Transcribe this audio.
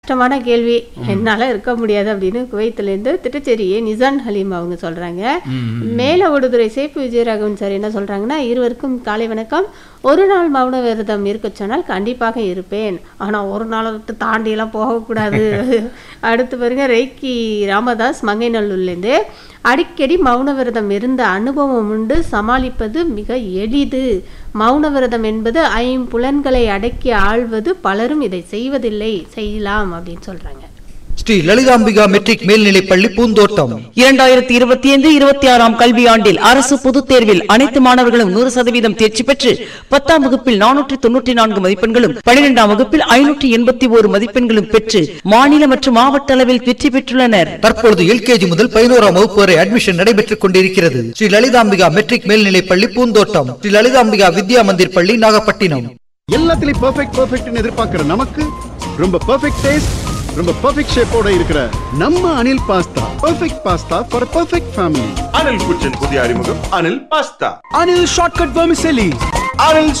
கஷ்டமான கேள்வி என்னால இருக்க முடியாது அப்படின்னு குவைத்திலேருந்து திட்டச்சேரி நிசான் ஹலீம் அவங்க சொல்றாங்க மேல ஒடுதுறை சேப்பு விஜயராகவன் சார் என்ன சொல்றாங்கன்னா இருவருக்கும் காலை வணக்கம் ஒரு நாள் மௌன விரதம் இருக்க சொன்னால் கண்டிப்பாக இருப்பேன் ஆனா ஒரு நாளை விட்டு தாண்டி எல்லாம் போகக்கூடாது அடுத்து பாருங்க ரெய்கி ராமதாஸ் மங்கைநல்லூர்லேருந்து அடிக்கடி மௌன விரதம் இருந்த அனுபவம் உண்டு சமாளிப்பது மிக எளிது மௌன விரதம் என்பது ஐம்புலன்களை அடக்கி ஆள்வது பலரும் இதை செய்வதில்லை செய்யலாம் அப்படின்னு சொல்றாங்க ஸ்ரீ லலிதாம்பிகா மெட்ரிக் மேல்நிலைப் பள்ளி பூந்தோட்டம் இரண்டாயிரத்தி இருபத்தி ஐந்து இருபத்தி ஆறாம் கல்வியாண்டில் அரசு பொதுத் தேர்வில் அனைத்து மாணவர்களும் நூறு சதவீதம் தேர்ச்சி பெற்று பத்தாம் வகுப்பில் நானூற்றி தொன்னூற்றி நான்கு மதிப்பெண்களும் பனிரெண்டாம் வகுப்பில் ஐநூற்றி எண்பத்தி ஓரு மதிப்பெண்களும் பெற்று மாநில மற்றும் மாவட்ட அளவில் வெற்றி பெற்றுள்ளனர் தற்பொழுது எல்கேஜி முதல் பதினோராம் வகுப்பு வரை அட்மிஷன் நடைபெற்றுக் கொண்டிருக்கிறது ஸ்ரீ லலிதாம்பிகா மெட்ரிக் மேல்நிலைப் பள்ளி பூந்தோட்டம் ஸ்ரீ லலிதாம்பிகா வித்யா மந்திர் பள்ளி நாகப்பட்டினம் எல்லாத்துலயும் பெர்ஃபெக்ட் பெர்ஃபெக்ட்னு எதிர்பார்க்கிற நமக்கு ரொம்ப பெர்ஃபெக்ட் டேஸ்ட் ரொம்ப பெர்ஃபெக்ட் ஷேப்போட இருக்கிற நம்ம Anil pasta perfect pasta for perfect family Anil kitchen புதிய அறிமுகம் Anil pasta Anil Shortcut Vermicelli. Anil